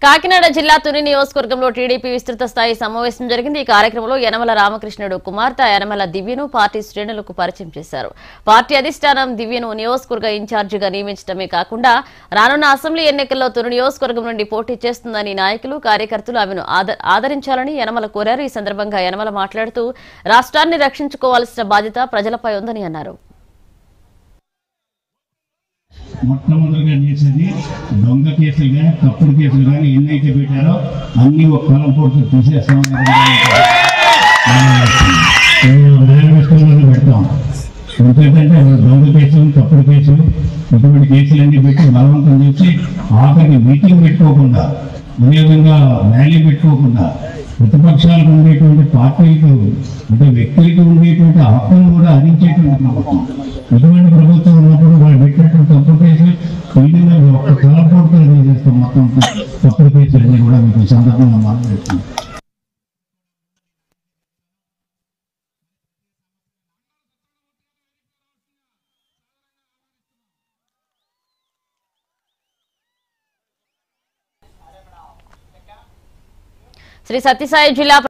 కాకినాడ జిల్లా తుని నియోజకవర్గంలో టీడీపీ విస్తృత స్థాయి సమావేశం జరిగింది ఈ కార్యక్రమంలో యనమల రామకృష్ణుడు కుమార్తె యనమల దివ్యను పార్టీ శ్రేణులకు పరిచయం చేశారు పార్టీ అధిష్టానం దివ్యను నియోజకవర్గ ఇన్ఛార్జిగా నియమించడమే కాకుండా రానున్న అసెంబ్లీ ఎన్నికల్లో తుని నియోజకవర్గం నుండి పోటీ చేస్తుందని నాయకులు కార్యకర్తలు ఆమెను ఆద- ఆదరించాలని యనమల కోరారు ఈ సందర్భంగా యనమల మాట్లాడుతూ రాష్ట్రాన్ని రక్షించుకోవాల్సిన బాధ్యత ప్రజలపై ఉందని అన్నారు మొట్టమొదటిగా చేసేది దొంగ కేసులు కానీ తప్పుడు కేసులు కానీ ఎన్నైతే పెట్టారో అన్ని ఒక కాలం పూర్తి తీసేస్తామని మేనిఫెస్టోలో పెడతాం ఎందుకంటే దొంగ కేసులు తప్పుడు కేసులు ఇటువంటి కేసులన్నీ పెట్టి బలవంతం చేసి ఆఖరికి మీటింగ్ పెట్టుకోకుండా వినియోగంగా ర్యాలీ పెట్టుకోకుండా ప్రతిపక్షాలకు ఉండేటువంటి పార్టీలకు అంటే వ్యక్తులకు ఉండేటువంటి హక్కును కూడా హరించేటువంటి ప్రభుత్వం ఇటువంటి ప్రభుత్వం ఉన్నప్పుడు వాళ్ళు పెట్టినటువంటి తప్పుడు కేసులు వీటిని ఒక్క తలపోటుతో చేస్తాం మొత్తం తప్పుడు కేసులన్నీ కూడా మీకు ఈ సందర్భంగా మాట్లాడుతున్నాం శ్రీ సత్యసాయి జిల్లా